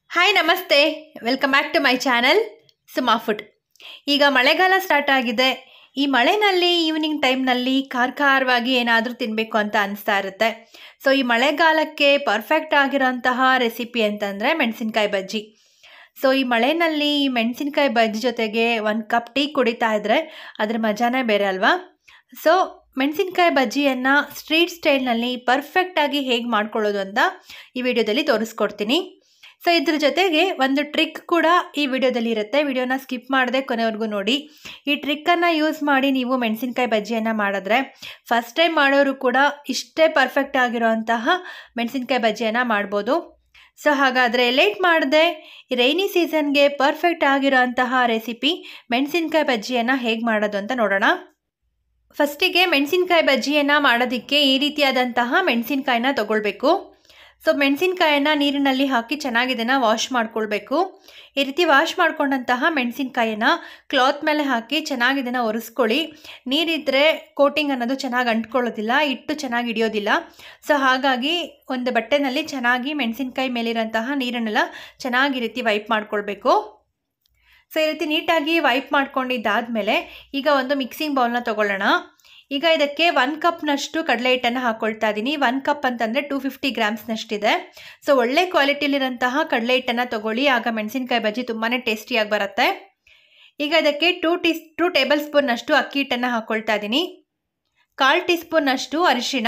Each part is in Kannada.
ಹಾಯ್ ನಮಸ್ತೆ welcome back to my channel Suma food ಈಗ ಮಳೆಗಾಲ ಸ್ಟಾರ್ಟ್ ಆಗಿದೆ ಈ ಮಳೆನಲ್ಲಿ ಈವ್ನಿಂಗ್ ಟೈಮ್ನಲ್ಲಿ ಖಾರ ಖಾರವಾಗಿ ಏನಾದರೂ ತಿನ್ನಬೇಕು ಅಂತ ಅನಿಸ್ತಾ ಇರುತ್ತೆ ಸೊ ಈ ಮಳೆಗಾಲಕ್ಕೆ ಪರ್ಫೆಕ್ಟ್ ಆಗಿರೋಂತಹ ರೆಸಿಪಿ ಅಂತಂದರೆ ಮೆಣಸಿನ್ಕಾಯಿ ಬಜ್ಜಿ ಸೊ ಈ ಮಳೆನಲ್ಲಿ ಈ ಮೆಣಸಿನ್ಕಾಯಿ ಬಜ್ಜಿ ಜೊತೆಗೆ ಒಂದು ಕಪ್ ಟೀ ಕುಡಿತಾ ಇದ್ದರೆ ಅದ್ರ ಮಜಾನೇ ಬೇರೆ ಅಲ್ವಾ ಸೊ ಮೆಣಸಿನ್ಕಾಯಿ ಬಜ್ಜಿಯನ್ನು ಸ್ಟ್ರೀಟ್ ಸ್ಟೈಲ್ನಲ್ಲಿ ಪರ್ಫೆಕ್ಟಾಗಿ ಹೇಗೆ ಮಾಡ್ಕೊಳ್ಳೋದು ಅಂತ ಈ ವಿಡಿಯೋದಲ್ಲಿ ತೋರಿಸ್ಕೊಡ್ತೀನಿ ಸೊ ಇದ್ರ ಜೊತೆಗೆ ಒಂದು ಟ್ರಿಕ್ ಕೂಡ ಈ ವಿಡಿಯೋದಲ್ಲಿ ಇರುತ್ತೆ ವಿಡಿಯೋನ ಸ್ಕಿಪ್ ಮಾಡದೆ ಕೊನೆವರೆಗೂ ನೋಡಿ ಈ ಟ್ರಿಕ್ಕನ್ನು ಯೂಸ್ ಮಾಡಿ ನೀವು ಮೆಣಸಿನ್ಕಾಯಿ ಬಜ್ಜಿಯನ್ನು ಮಾಡಿದ್ರೆ ಫಸ್ಟ್ ಟೈಮ್ ಮಾಡೋರು ಕೂಡ ಇಷ್ಟೇ ಪರ್ಫೆಕ್ಟ್ ಆಗಿರೋಂತಹ ಮೆಣಸಿನ್ಕಾಯಿ ಬಜ್ಜಿಯನ್ನು ಮಾಡ್ಬೋದು ಸೊ ಹಾಗಾದರೆ ಲೇಟ್ ಮಾಡದೆ ರೈನಿ ಸೀಸನ್ಗೆ ಪರ್ಫೆಕ್ಟ್ ಆಗಿರೋಂತಹ ರೆಸಿಪಿ ಮೆಣಸಿನ್ಕಾಯಿ ಬಜ್ಜಿಯನ್ನು ಹೇಗೆ ಮಾಡೋದು ಅಂತ ನೋಡೋಣ ಫಸ್ಟಿಗೆ ಮೆಣಸಿನ್ಕಾಯಿ ಬಜ್ಜಿಯನ್ನು ಮಾಡೋದಕ್ಕೆ ಈ ರೀತಿಯಾದಂತಹ ಮೆಣಸಿನ್ಕಾಯಿನ ತಗೊಳ್ಬೇಕು ಸೊ ಮೆಣಸಿನ್ಕಾಯನ್ನು ನೀರಿನಲ್ಲಿ ಹಾಕಿ ಚೆನ್ನಾಗಿ ಇದನ್ನು ವಾಶ್ ಮಾಡ್ಕೊಳ್ಬೇಕು ಈ ರೀತಿ ವಾಶ್ ಮಾಡ್ಕೊಂಡಂತಹ ಮೆಣಸಿನ್ಕಾಯನ್ನು ಕ್ಲಾತ್ ಮೇಲೆ ಹಾಕಿ ಚೆನ್ನಾಗಿ ಇದನ್ನು ಒರೆಸ್ಕೊಳ್ಳಿ ನೀರಿದ್ದರೆ ಕೋಟಿಂಗ್ ಅನ್ನೋದು ಚೆನ್ನಾಗಿ ಅಂಟ್ಕೊಳ್ಳೋದಿಲ್ಲ ಇಟ್ಟು ಚೆನ್ನಾಗಿ ಹಿಡಿಯೋದಿಲ್ಲ ಸೊ ಹಾಗಾಗಿ ಒಂದು ಬಟ್ಟೆನಲ್ಲಿ ಚೆನ್ನಾಗಿ ಮೆಣಸಿನ್ಕಾಯಿ ಮೇಲಿರೋಂತಹ ನೀರನ್ನೆಲ್ಲ ಚೆನ್ನಾಗಿ ಈ ರೀತಿ ವೈಪ್ ಮಾಡ್ಕೊಳ್ಬೇಕು ಸೊ ಈ ರೀತಿ ನೀಟಾಗಿ ವೈಪ್ ಮಾಡ್ಕೊಂಡಿದ್ದಾದಮೇಲೆ ಈಗ ಒಂದು ಮಿಕ್ಸಿಂಗ್ ಬೌಲ್ನ ತೊಗೊಳ್ಳೋಣ ಈಗ ಇದಕ್ಕೆ ಒನ್ ಕಪ್ನಷ್ಟು ಕಡಲೆ ಹಿಟ್ಟನ್ನು ಹಾಕ್ಕೊಳ್ತಾ ಇದ್ದೀನಿ ಒನ್ ಕಪ್ ಅಂತಂದರೆ ಟೂ ಫಿಫ್ಟಿ ಗ್ರಾಮ್ಸ್ನಷ್ಟಿದೆ ಸೊ ಒಳ್ಳೆ ಕ್ವಾಲಿಟಿಲಿರೋಂತಹ ಕಡಲೆ ಹಿಟ್ಟನ್ನು ತೊಗೊಳ್ಳಿ ಆಗ ಮೆಣಸಿನ್ಕಾಯಿ ಬಜ್ಜಿ ತುಂಬಾ ಟೇಸ್ಟಿಯಾಗಿ ಬರುತ್ತೆ ಈಗ ಇದಕ್ಕೆ ಟೂ ಟೀ ಟೂ ಟೇಬಲ್ ಸ್ಪೂನ್ನಷ್ಟು ಅಕ್ಕಿ ಹಿಟ್ಟನ್ನು ಹಾಕ್ಕೊಳ್ತಾ ಇದ್ದೀನಿ ಕಾಲು ಟೀ ಸ್ಪೂನ್ನಷ್ಟು ಅರಿಶಿಣ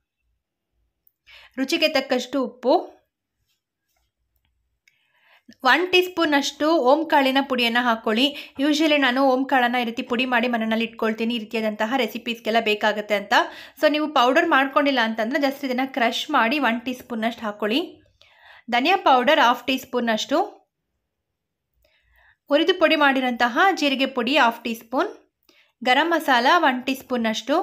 ರುಚಿಗೆ ತಕ್ಕಷ್ಟು ಉಪ್ಪು ಒನ್ ಟೀ ಸ್ಪೂನಷ್ಟು ಓಂ ಕಾಳಿನ ಪುಡಿಯನ್ನು ಹಾಕ್ಕೊಳ್ಳಿ ಯೂಶ್ವಲಿ ನಾನು ಓಂ ಕಾಳನ್ನು ಈ ರೀತಿ ಪುಡಿ ಮಾಡಿ ಮನೆಯಲ್ಲಿ ಇಟ್ಕೊಳ್ತೀನಿ ಈ ರೀತಿಯಾದಂತಹ ರೆಸಿಪೀಸ್ಗೆಲ್ಲ ಬೇಕಾಗುತ್ತೆ ಅಂತ ಸೊ ನೀವು ಪೌಡರ್ ಮಾಡ್ಕೊಂಡಿಲ್ಲ ಅಂತಂದರೆ ಜಸ್ಟ್ ಇದನ್ನು ಕ್ರಷ್ ಮಾಡಿ ಒನ್ ಟೀ ಸ್ಪೂನಷ್ಟು ಹಾಕ್ಕೊಳ್ಳಿ ಧನಿಯಾ ಪೌಡರ್ ಹಾಫ್ ಟೀ ಸ್ಪೂನಷ್ಟು ಹುರಿದು ಪುಡಿ ಮಾಡಿರೋಂತಹ ಜೀರಿಗೆ ಪುಡಿ half teaspoon garam masala one ಟೀ ಸ್ಪೂನಷ್ಟು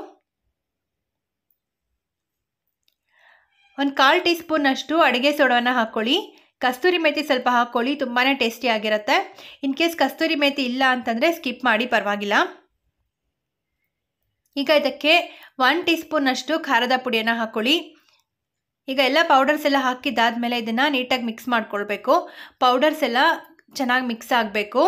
ಒಂದು ಕಾಲು ಟೀ ಸ್ಪೂನಷ್ಟು ಅಡುಗೆ ಸೋಡವನ್ನು ಹಾಕ್ಕೊಳ್ಳಿ ಕಸ್ತೂರಿ ಮೇಥಿ ಸ್ವಲ್ಪ ಹಾಕ್ಕೊಳ್ಳಿ ತುಂಬಾ ಟೇಸ್ಟಿ ಆಗಿರುತ್ತೆ ಇನ್ ಕೇಸ್ ಕಸ್ತೂರಿ ಮೇಥಿ ಇಲ್ಲ ಅಂತಂದರೆ ಸ್ಕಿಪ್ ಮಾಡಿ ಪರವಾಗಿಲ್ಲ ಈಗ ಇದಕ್ಕೆ ಒನ್ ಟೀ ಸ್ಪೂನಷ್ಟು ಖಾರದ ಪುಡಿಯನ್ನು ಹಾಕ್ಕೊಳ್ಳಿ ಈಗ ಎಲ್ಲ ಪೌಡರ್ಸ್ ಎಲ್ಲ ಹಾಕಿದ್ದಾದಮೇಲೆ ಇದನ್ನು ನೀಟಾಗಿ ಮಿಕ್ಸ್ ಮಾಡ್ಕೊಳ್ಬೇಕು ಪೌಡರ್ಸ್ ಎಲ್ಲ ಚೆನ್ನಾಗಿ ಮಿಕ್ಸ್ ಆಗಬೇಕು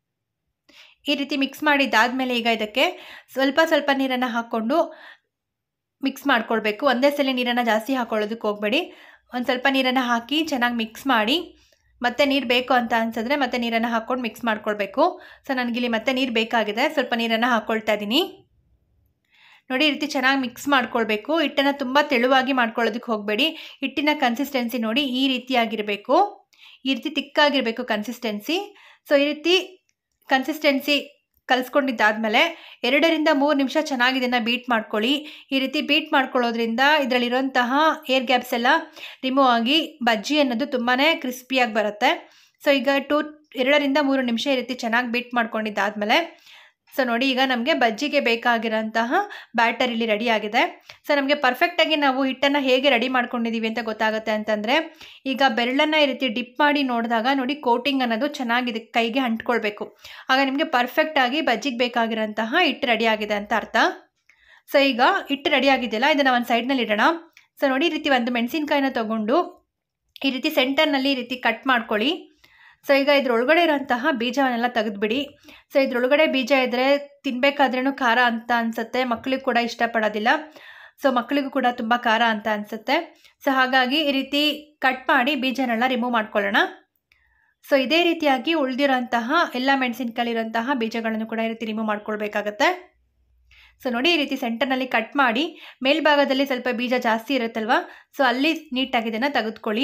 ಈ ರೀತಿ ಮಿಕ್ಸ್ ಮಾಡಿದ್ದಾದಮೇಲೆ ಈಗ ಇದಕ್ಕೆ ಸ್ವಲ್ಪ ಸ್ವಲ್ಪ ನೀರನ್ನು ಹಾಕ್ಕೊಂಡು ಮಿಕ್ಸ್ ಮಾಡ್ಕೊಳ್ಬೇಕು ಒಂದೇ ಸಲ ನೀರನ್ನು ಜಾಸ್ತಿ ಹಾಕ್ಕೊಳ್ಳೋದಕ್ಕೆ ಹೋಗಬೇಡಿ ಒಂದು ಸ್ವಲ್ಪ ನೀರನ್ನು ಹಾಕಿ ಚೆನ್ನಾಗಿ ಮಿಕ್ಸ್ ಮಾಡಿ ಮತ್ತೆ ನೀರು ಬೇಕು ಅಂತ ಅನ್ಸಿದ್ರೆ ಮತ್ತೆ ನೀರನ್ನು ಹಾಕ್ಕೊಂಡು ಮಿಕ್ಸ್ ಮಾಡ್ಕೊಳ್ಬೇಕು ಸೊ ನನಗಿಲ್ಲಿ ಮತ್ತೆ ನೀರು ಬೇಕಾಗಿದೆ ಸ್ವಲ್ಪ ನೀರನ್ನು ಹಾಕ್ಕೊಳ್ತಾ ಇದ್ದೀನಿ ನೋಡಿ ಈ ರೀತಿ ಚೆನ್ನಾಗಿ ಮಿಕ್ಸ್ ಮಾಡ್ಕೊಳ್ಬೇಕು ಹಿಟ್ಟನ್ನು ತುಂಬ ತೆಳುವಾಗಿ ಮಾಡ್ಕೊಳ್ಳೋದಕ್ಕೆ ಹೋಗಬೇಡಿ ಹಿಟ್ಟಿನ ಕನ್ಸಿಸ್ಟೆನ್ಸಿ ನೋಡಿ ಈ ರೀತಿಯಾಗಿರಬೇಕು ಈ ರೀತಿ ತಿಕ್ಕಾಗಿರಬೇಕು ಕನ್ಸಿಸ್ಟೆನ್ಸಿ ಸೊ ಈ ರೀತಿ ಕನ್ಸಿಸ್ಟೆನ್ಸಿ ಕಲಿಸ್ಕೊಂಡಿದ್ದಾದಮೇಲೆ ಎರಡರಿಂದ ಮೂರು ನಿಮಿಷ ಚೆನ್ನಾಗಿ ಇದನ್ನು ಬೀಟ್ ಮಾಡ್ಕೊಳ್ಳಿ ಈ ರೀತಿ ಬೀಟ್ ಮಾಡ್ಕೊಳ್ಳೋದ್ರಿಂದ ಇದರಲ್ಲಿರೋಂತಹ ಏರ್ ಗ್ಯಾಪ್ಸ್ ಎಲ್ಲ ರಿಮೂವ್ ಆಗಿ ಬಜ್ಜಿ ಅನ್ನೋದು ತುಂಬಾ ಕ್ರಿಸ್ಪಿಯಾಗಿ ಬರುತ್ತೆ ಸೊ ಈಗ ಟೂ ಎರಡರಿಂದ ಮೂರು ನಿಮಿಷ ಈ ರೀತಿ ಚೆನ್ನಾಗಿ ಬೀಟ್ ಮಾಡ್ಕೊಂಡಿದ್ದಾದಮೇಲೆ ಸೊ ನೋಡಿ ಈಗ ನಮಗೆ ಬಜ್ಜಿಗೆ ಬೇಕಾಗಿರೋಂತಹ ಬ್ಯಾಟರ್ ಇಲ್ಲಿ ರೆಡಿ ಆಗಿದೆ ಸೊ ನಮಗೆ ಪರ್ಫೆಕ್ಟಾಗಿ ನಾವು ಹಿಟ್ಟನ್ನು ಹೇಗೆ ರೆಡಿ ಮಾಡ್ಕೊಂಡಿದ್ದೀವಿ ಅಂತ ಗೊತ್ತಾಗುತ್ತೆ ಅಂತಂದರೆ ಈಗ ಬೆರಳನ್ನು ಈ ರೀತಿ ಡಿಪ್ ಮಾಡಿ ನೋಡಿದಾಗ ನೋಡಿ ಕೋಟಿಂಗ್ ಅನ್ನೋದು ಚೆನ್ನಾಗಿದೆ ಕೈಗೆ ಅಂಟ್ಕೊಳ್ಬೇಕು ಆಗ ನಿಮಗೆ ಪರ್ಫೆಕ್ಟಾಗಿ ಬಜ್ಜಿಗೆ ಬೇಕಾಗಿರೋಂತಹ ಹಿಟ್ಟು ರೆಡಿ ಆಗಿದೆ ಅಂತ ಅರ್ಥ ಸೊ ಈಗ ಹಿಟ್ಟು ರೆಡಿ ಆಗಿದೆಯಲ್ಲ ಇದನ್ನು ಒಂದು ಸೈಡ್ನಲ್ಲಿ ಇಡೋಣ ಸೊ ನೋಡಿ ಈ ರೀತಿ ಒಂದು ಮೆಣಸಿನ್ಕಾಯಿನ ತೊಗೊಂಡು ಈ ರೀತಿ ಸೆಂಟರ್ನಲ್ಲಿ ಈ ರೀತಿ ಕಟ್ ಮಾಡ್ಕೊಳ್ಳಿ ಸೊ ಈಗ ಇದ್ರೊಳಗಡೆ ಇರೋಂತಹ ಬೀಜವನ್ನೆಲ್ಲ ತೆಗೆದುಬಿಡಿ ಸೊ ಇದ್ರೊಳಗಡೆ ಬೀಜ ಇದ್ದರೆ ತಿನ್ನಬೇಕಾದ್ರೂ ಖಾರ ಅಂತ ಅನಿಸುತ್ತೆ ಮಕ್ಕಳಿಗೆ ಕೂಡ ಇಷ್ಟಪಡೋದಿಲ್ಲ ಸೊ ಮಕ್ಕಳಿಗೂ ಕೂಡ ತುಂಬ ಖಾರ ಅಂತ ಅನಿಸುತ್ತೆ ಸೊ ಹಾಗಾಗಿ ಈ ರೀತಿ ಕಟ್ ಮಾಡಿ ಬೀಜನೆಲ್ಲ ರಿಮೂವ್ ಮಾಡ್ಕೊಳ್ಳೋಣ ಸೊ ಇದೇ ರೀತಿಯಾಗಿ ಉಳಿದಿರೋಂತಹ ಎಲ್ಲ ಮೆಣಸಿನ್ಕಾಯಿಲಿರೋಂತಹ ಬೀಜಗಳನ್ನು ಕೂಡ ಈ ರೀತಿ ರಿಮೂವ್ ಮಾಡ್ಕೊಳ್ಬೇಕಾಗತ್ತೆ ಸೊ ನೋಡಿ ಈ ರೀತಿ ಸೆಂಟರ್ನಲ್ಲಿ ಕಟ್ ಮಾಡಿ ಮೇಲ್ಭಾಗದಲ್ಲಿ ಸ್ವಲ್ಪ ಬೀಜ ಜಾಸ್ತಿ ಇರುತ್ತಲ್ವ ಸೊ ಅಲ್ಲಿ ನೀಟಾಗಿ ಇದನ್ನು ತೆಗೆದುಕೊಳ್ಳಿ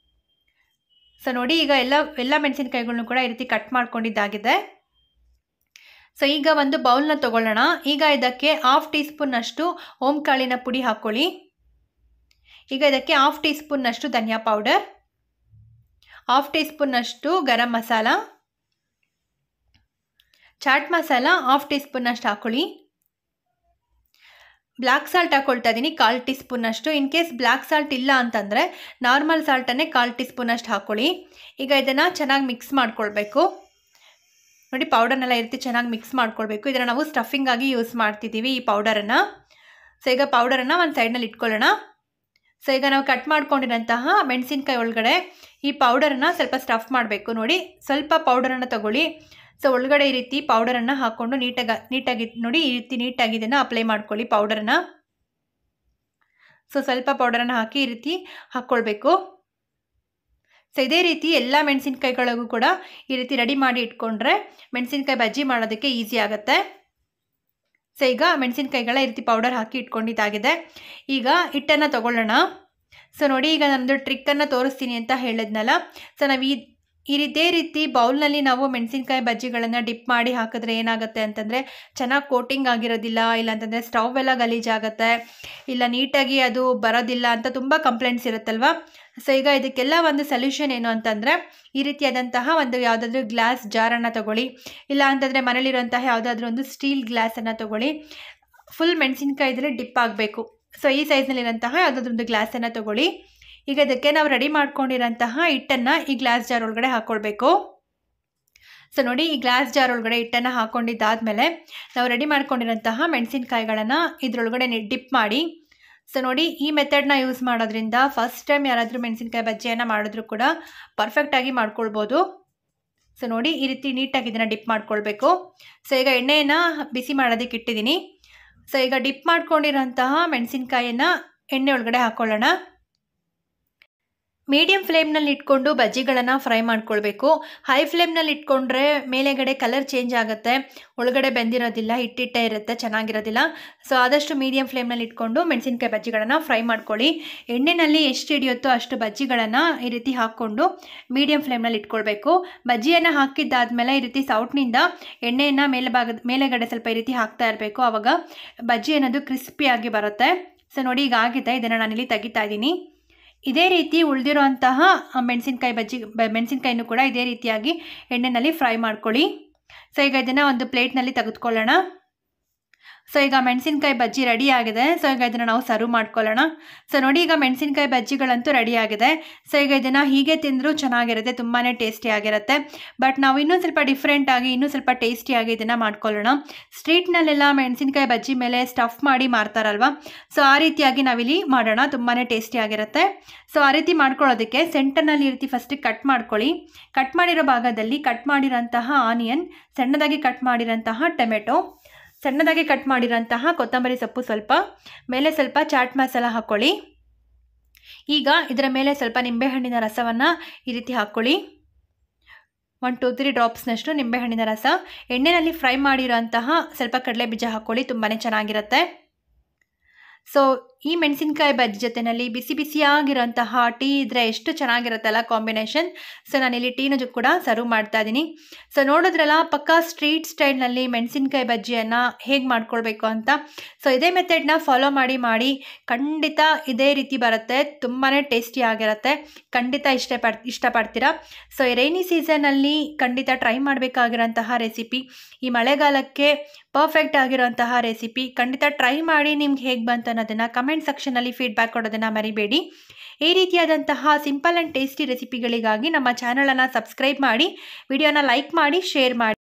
ಸೊ ನೋಡಿ ಈಗ ಎಲ್ಲ ಎಲ್ಲ ಮೆಣಸಿನ್ಕಾಯಿಗಳನ್ನು ಕೂಡ ಈ ರೀತಿ ಕಟ್ ಮಾಡ್ಕೊಂಡಿದ್ದಾಗಿದೆ ಸೊ ಈಗ ಒಂದು ಬೌಲ್ನ ತೊಗೊಳ್ಳೋಣ ಈಗ ಇದಕ್ಕೆ ಹಾಫ್ ಟೀ ಸ್ಪೂನ್ನಷ್ಟು ಓಂ ಕಾಳಿನ ಪುಡಿ ಹಾಕ್ಕೊಳ್ಳಿ ಈಗ ಇದಕ್ಕೆ ಹಾಫ್ ಟೀ ಸ್ಪೂನ್ನಷ್ಟು ಧನಿಯಾ ಪೌಡರ್ ಹಾಫ್ ಟೀ ಸ್ಪೂನ್ನಷ್ಟು ಗರಂ ಮಸಾಲ ಚಾಟ್ ಮಸಾಲ ಹಾಫ್ ಟೀ ಸ್ಪೂನ್ನಷ್ಟು ಹಾಕ್ಕೊಳ್ಳಿ ಬ್ಲ್ಯಾಕ್ ಸಾಲ್ಟ್ ಹಾಕ್ಕೊಳ್ತಾ ಇದ್ದೀನಿ ಕಾಲು ಟೀ ಸ್ಪೂನಷ್ಟು ಇನ್ ಕೇಸ್ ಬ್ಲ್ಯಾಕ್ ಸಾಲ್ಟ್ ಇಲ್ಲ ಅಂತಂದರೆ ನಾರ್ಮಲ್ ಸಾಲ್ಟನ್ನೇ ಕಾಲು ಟೀ ಸ್ಪೂನಷ್ಟು ಹಾಕ್ಕೊಳ್ಳಿ ಈಗ ಇದನ್ನು ಚೆನ್ನಾಗಿ ಮಿಕ್ಸ್ ಮಾಡ್ಕೊಳ್ಬೇಕು ನೋಡಿ ಪೌಡರ್ನೆಲ್ಲ ಈ ರೀತಿ ಚೆನ್ನಾಗಿ ಮಿಕ್ಸ್ ಮಾಡ್ಕೊಳ್ಬೇಕು ಇದನ್ನು ನಾವು ಸ್ಟಫಿಂಗಾಗಿ ಯೂಸ್ ಮಾಡ್ತಿದ್ದೀವಿ ಈ ಪೌಡರನ್ನು ಸೊ ಈಗ ಪೌಡರನ್ನು ಒಂದು ಸೈಡ್ನಲ್ಲಿ ಇಟ್ಕೊಳ್ಳೋಣ ಸೊ ಈಗ ನಾವು ಕಟ್ ಮಾಡ್ಕೊಂಡಿರೋಂತಹ ಮೆಣಸಿನ್ಕಾಯಿ ಒಳಗಡೆ ಈ ಪೌಡರನ್ನು ಸ್ವಲ್ಪ ಸ್ಟಫ್ ಮಾಡಬೇಕು ನೋಡಿ ಸ್ವಲ್ಪ ಪೌಡರನ್ನು ತಗೊಳ್ಳಿ ಸೊ ಒಳಗಡೆ ಈ ರೀತಿ ಪೌಡರನ್ನು ಹಾಕ್ಕೊಂಡು ನೀಟಾಗಿ ನೀಟಾಗಿ ನೋಡಿ ಈ ರೀತಿ ನೀಟಾಗಿ ಇದನ್ನು ಅಪ್ಲೈ ಮಾಡ್ಕೊಳ್ಳಿ ಪೌಡರನ್ನು ಸೊ ಸ್ವಲ್ಪ ಪೌಡರನ್ನು ಹಾಕಿ ಈ ರೀತಿ ಹಾಕ್ಕೊಳ್ಬೇಕು ಸೊ ಇದೇ ರೀತಿ ಎಲ್ಲ ಮೆಣಸಿನ್ಕಾಯಿಗಳಿಗೂ ಕೂಡ ಈ ರೀತಿ ರೆಡಿ ಮಾಡಿ ಇಟ್ಕೊಂಡ್ರೆ ಮೆಣಸಿನ್ಕಾಯಿ ಬಜ್ಜಿ ಮಾಡೋದಕ್ಕೆ ಈಸಿ ಆಗುತ್ತೆ ಸೊ ಈಗ ಮೆಣಸಿನ್ಕಾಯಿಗಳ ಈ ರೀತಿ ಪೌಡರ್ ಹಾಕಿ ಇಟ್ಕೊಂಡಿದ್ದಾಗಿದೆ ಈಗ ಹಿಟ್ಟನ್ನು ತಗೊಳ್ಳೋಣ ಸೊ ನೋಡಿ ಈಗ ನಮ್ಮದು ಟ್ರಿಕ್ಕನ್ನು ತೋರಿಸ್ತೀನಿ ಅಂತ ಹೇಳಿದ್ನಲ್ಲ ಸೊ ನಾವು ಈ ಈ ಇದೇ ರೀತಿ ಬೌಲ್ನಲ್ಲಿ ನಾವು ಮೆಣಸಿನ್ಕಾಯಿ ಬಜ್ಜಿಗಳನ್ನು ಡಿಪ್ ಮಾಡಿ ಹಾಕಿದ್ರೆ ಏನಾಗುತ್ತೆ ಅಂತಂದರೆ ಚೆನ್ನಾಗಿ ಕೋಟಿಂಗ್ ಆಗಿರೋದಿಲ್ಲ ಇಲ್ಲಾಂತಂದರೆ ಸ್ಟವ್ ಎಲ್ಲ ಗಲೀಜಾಗುತ್ತೆ ಇಲ್ಲ ನೀಟಾಗಿ ಅದು ಬರೋದಿಲ್ಲ ಅಂತ ತುಂಬ ಕಂಪ್ಲೇಂಟ್ಸ್ ಇರುತ್ತಲ್ವ ಸೊ ಈಗ ಇದಕ್ಕೆಲ್ಲ ಒಂದು ಸೊಲ್ಯೂಷನ್ ಏನು ಅಂತಂದರೆ ಈ ರೀತಿಯಾದಂತಹ ಒಂದು ಯಾವುದಾದ್ರೂ ಗ್ಲಾಸ್ ಜಾರನ್ನು ತಗೊಳ್ಳಿ ಇಲ್ಲ ಅಂತಂದರೆ ಮನೇಲಿರುವಂತಹ ಯಾವುದಾದ್ರೂ ಒಂದು ಸ್ಟೀಲ್ ಗ್ಲಾಸನ್ನು ತಗೊಳ್ಳಿ ಫುಲ್ ಮೆಣಸಿನ್ಕಾಯಿ ಇದ್ರೆ ಡಿಪ್ ಆಗಬೇಕು ಸೊ ಈ ಸೈಜ್ನಲ್ಲಿರೋಂತಹ ಯಾವುದಾದ್ರೂ ಒಂದು ಗ್ಲಾಸನ್ನು ತಗೊಳ್ಳಿ ಈಗ ಇದಕ್ಕೆ ನಾವು ರೆಡಿ ಮಾಡ್ಕೊಂಡಿರೋಂತಹ ಹಿಟ್ಟನ್ನು ಈ ಗ್ಲಾಸ್ ಜಾರ್ ಒಳಗಡೆ ಹಾಕ್ಕೊಳ್ಬೇಕು ಸೊ ನೋಡಿ ಈ ಗ್ಲಾಸ್ ಜಾರ್ ಒಳಗಡೆ ಹಿಟ್ಟನ್ನು ಹಾಕ್ಕೊಂಡಿದ್ದಾದಮೇಲೆ ನಾವು ರೆಡಿ ಮಾಡ್ಕೊಂಡಿರೋಂತಹ ಮೆಣಸಿನ್ಕಾಯಿಗಳನ್ನು ಇದರೊಳಗಡೆ ಡಿಪ್ ಮಾಡಿ ಸೊ ನೋಡಿ ಈ ಮೆಥಡ್ನ ಯೂಸ್ ಮಾಡೋದ್ರಿಂದ ಫಸ್ಟ್ ಟೈಮ್ ಯಾರಾದರೂ ಮೆಣಸಿನ್ಕಾಯಿ ಬಜ್ಜಿಯನ್ನು ಮಾಡಿದ್ರು ಕೂಡ ಪರ್ಫೆಕ್ಟಾಗಿ ಮಾಡ್ಕೊಳ್ಬೋದು ಸೊ ನೋಡಿ ಈ ರೀತಿ ನೀಟಾಗಿ ಇದನ್ನು ಡಿಪ್ ಮಾಡ್ಕೊಳ್ಬೇಕು ಸೊ ಈಗ ಎಣ್ಣೆಯನ್ನು ಬಿಸಿ ಮಾಡೋದಕ್ಕೆ ಇಟ್ಟಿದ್ದೀನಿ ಸೊ ಈಗ ಡಿಪ್ ಮಾಡ್ಕೊಂಡಿರೋಂತಹ ಮೆಣಸಿನ್ಕಾಯನ್ನು ಎಣ್ಣೆ ಒಳಗಡೆ ಹಾಕ್ಕೊಳ್ಳೋಣ ಮೀಡಿಯಮ್ ಫ್ಲೇಮ್ನಲ್ಲಿ ಇಟ್ಕೊಂಡು ಬಜ್ಜಿಗಳನ್ನು ಫ್ರೈ ಮಾಡ್ಕೊಳ್ಬೇಕು ಹೈ ಫ್ಲೇಮ್ನಲ್ಲಿ ಇಟ್ಕೊಂಡ್ರೆ ಮೇಲೆಗಡೆ ಕಲರ್ ಚೇಂಜ್ ಆಗುತ್ತೆ ಒಳಗಡೆ ಬೆಂದಿರೋದಿಲ್ಲ ಹಿಟ್ಟಿಟ್ಟೆ ಇರುತ್ತೆ ಚೆನ್ನಾಗಿರೋದಿಲ್ಲ ಸೊ ಆದಷ್ಟು ಮೀಡಿಯಮ್ ಫ್ಲೇಮ್ನಲ್ಲಿ ಇಟ್ಕೊಂಡು ಮೆಣಸಿನ್ಕಾಯಿ ಬಜ್ಜಿಗಳನ್ನು ಫ್ರೈ ಮಾಡ್ಕೊಳ್ಳಿ ಎಣ್ಣೆಯಲ್ಲಿ ಎಷ್ಟು ಹಿಡಿಯುತ್ತೋ ಅಷ್ಟು ಬಜ್ಜಿಗಳನ್ನು ಈ ರೀತಿ ಹಾಕ್ಕೊಂಡು ಮೀಡಿಯಮ್ ಫ್ಲೇಮ್ನಲ್ಲಿ ಇಟ್ಕೊಳ್ಬೇಕು ಬಜ್ಜಿಯನ್ನು ಹಾಕಿದ್ದಾದಮೇಲೆ ಈ ರೀತಿ ಸೌಟ್ನಿಂದ ಎಣ್ಣೆಯನ್ನು ಮೇಲೆ ಭಾಗದ ಮೇಲೆಗಡೆ ಸ್ವಲ್ಪ ಈ ರೀತಿ ಹಾಕ್ತಾ ಇರಬೇಕು ಆವಾಗ ಬಜ್ಜಿ ಅನ್ನೋದು ಕ್ರಿಸ್ಪಿಯಾಗಿ ಬರುತ್ತೆ ಸೊ ನೋಡಿ ಈಗ ಆಗಿದೆ ಇದನ್ನು ನಾನಿಲ್ಲಿ ತೆಗಿತಾ ಇದ್ದೀನಿ ಇದೇ ರೀತಿ ಉಳಿದಿರೋಂತಹ ಮೆಣಸಿನ್ಕಾಯಿ ಬಜ್ಜಿ ಮೆಣಸಿನ್ಕಾಯಿನೂ ಕೂಡ ಇದೇ ರೀತಿಯಾಗಿ ಎಣ್ಣೆಯಲ್ಲಿ ಫ್ರೈ ಮಾಡ್ಕೊಳ್ಳಿ ಸೊ ಈಗ ಇದನ್ನು ಒಂದು ಪ್ಲೇಟ್ನಲ್ಲಿ ತೆಗೆದುಕೊಳ್ಳೋಣ ಸೊ ಈಗ ಮೆಣಸಿನ್ಕಾಯಿ ಬಜ್ಜಿ ರೆಡಿ ಆಗಿದೆ ಸೊ ಈಗ ಇದನ್ನು ನಾವು ಸರ್ವ್ ಮಾಡ್ಕೊಳ್ಳೋಣ ಸೊ ನೋಡಿ ಈಗ ಮೆಣಸಿನ್ಕಾಯಿ ಬಜ್ಜಿಗಳಂತೂ ರೆಡಿ ಆಗಿದೆ ಸೊ ಈಗ ಇದನ್ನು ಹೀಗೆ ತಿಂದರೂ ಚೆನ್ನಾಗಿರುತ್ತೆ ತುಂಬಾ ಟೇಸ್ಟಿಯಾಗಿರುತ್ತೆ ಬಟ್ ನಾವು ಇನ್ನೂ ಸ್ವಲ್ಪ ಡಿಫ್ರೆಂಟಾಗಿ ಇನ್ನೂ ಸ್ವಲ್ಪ ಟೇಸ್ಟಿಯಾಗಿ ಇದನ್ನು ಮಾಡ್ಕೊಳ್ಳೋಣ ಸ್ಟ್ರೀಟ್ನಲ್ಲೆಲ್ಲ ಮೆಣಸಿನ್ಕಾಯಿ ಬಜ್ಜಿ ಮೇಲೆ ಸ್ಟಫ್ ಮಾಡಿ ಮಾರ್ತಾರಲ್ವ ಸೊ ಆ ರೀತಿಯಾಗಿ ನಾವಿಲ್ಲಿ ಮಾಡೋಣ ತುಂಬಾ ಟೇಸ್ಟಿಯಾಗಿರುತ್ತೆ ಸೊ ಆ ರೀತಿ ಮಾಡ್ಕೊಳ್ಳೋದಕ್ಕೆ ಸೆಂಟರ್ನಲ್ಲಿ ಈ ರೀತಿ ಫಸ್ಟಿಗೆ ಕಟ್ ಮಾಡ್ಕೊಳ್ಳಿ ಕಟ್ ಮಾಡಿರೋ ಭಾಗದಲ್ಲಿ ಕಟ್ ಮಾಡಿರೋಂತಹ ಆನಿಯನ್ ಸಣ್ಣದಾಗಿ ಕಟ್ ಮಾಡಿರೋಂತಹ ಟೊಮೆಟೊ ಸಣ್ಣದಾಗಿ ಕಟ್ ಮಾಡಿರೋಂತಹ ಕೊತ್ತಂಬರಿ ಸೊಪ್ಪು ಸ್ವಲ್ಪ ಮೇಲೆ ಸ್ವಲ್ಪ ಚಾಟ್ ಮಸಾಲ ಹಾಕ್ಕೊಳ್ಳಿ ಈಗ ಇದರ ಮೇಲೆ ಸ್ವಲ್ಪ ನಿಂಬೆಹಣ್ಣಿನ ರಸವನ್ನು ಈ ರೀತಿ ಹಾಕ್ಕೊಳ್ಳಿ ಒನ್ ಟು ತ್ರೀ ಡ್ರಾಪ್ಸ್ನಷ್ಟು ನಿಂಬೆಹಣ್ಣಿನ ರಸ ಎಣ್ಣೆಯಲ್ಲಿ ಫ್ರೈ ಮಾಡಿರೋಂತಹ ಸ್ವಲ್ಪ ಕಡಲೆ ಬೀಜ ಹಾಕ್ಕೊಳ್ಳಿ ತುಂಬಾ ಚೆನ್ನಾಗಿರುತ್ತೆ ಸೊ ಈ ಮೆಣಸಿನ್ಕಾಯಿ ಬಜ್ಜಿ ಜೊತೆಯಲ್ಲಿ ಬಿಸಿ ಬಿಸಿಯಾಗಿರೋಂತಹ ಟೀ ಇದ್ದರೆ ಎಷ್ಟು ಚೆನ್ನಾಗಿರುತ್ತಲ್ಲ ಕಾಂಬಿನೇಷನ್ ಸೊ ನಾನಿಲ್ಲಿ ಟೀನ ಜೊ ಕೂಡ ಸರ್ವ್ ಮಾಡ್ತಾ ಇದ್ದೀನಿ ಸೊ ನೋಡಿದ್ರಲ್ಲ ಪಕ್ಕಾ ಸ್ಟ್ರೀಟ್ ಸ್ಟೈಲ್ನಲ್ಲಿ ಮೆಣಸಿನ್ಕಾಯಿ ಬಜ್ಜಿಯನ್ನು ಹೇಗೆ ಮಾಡ್ಕೊಳ್ಬೇಕು ಅಂತ ಸೊ ಇದೇ ಮೆಥಡ್ನ ಫಾಲೋ ಮಾಡಿ ಮಾಡಿ ಖಂಡಿತ ಇದೇ ರೀತಿ ಬರುತ್ತೆ ತುಂಬಾ ಟೇಸ್ಟಿ ಆಗಿರುತ್ತೆ ಖಂಡಿತ ಇಷ್ಟಪಡ್ ಇಷ್ಟಪಡ್ತೀರಾ ಸೊ ಈ ರೈನಿ ಸೀಸನಲ್ಲಿ ಖಂಡಿತ ಟ್ರೈ ಮಾಡಬೇಕಾಗಿರೋಂತಹ ರೆಸಿಪಿ ಈ ಮಳೆಗಾಲಕ್ಕೆ ಪರ್ಫೆಕ್ಟ್ ಆಗಿರೋಂತಹ ರೆಸಿಪಿ ಖಂಡಿತ ಟ್ರೈ ಮಾಡಿ ನಿಮ್ಗೆ ಹೇಗೆ ಬಂತು ಅನ್ನೋದನ್ನು ಕಮೆಂಟ್ ಸೆಕ್ಷನಲ್ಲಿ ಫೀಡ್ಬ್ಯಾಕ್ ಕೊಡೋದನ್ನು ಮರಿಬೇಡಿ ಈ ರೀತಿಯಾದಂತಹ ಸಿಂಪಲ್ ಆ್ಯಂಡ್ ಟೇಸ್ಟಿ ರೆಸಿಪಿಗಳಿಗಾಗಿ ನಮ್ಮ ಚಾನಲನ್ನು ಸಬ್ಸ್ಕ್ರೈಬ್ ಮಾಡಿ ವಿಡಿಯೋನ ಲೈಕ್ ಮಾಡಿ ಶೇರ್ ಮಾಡಿ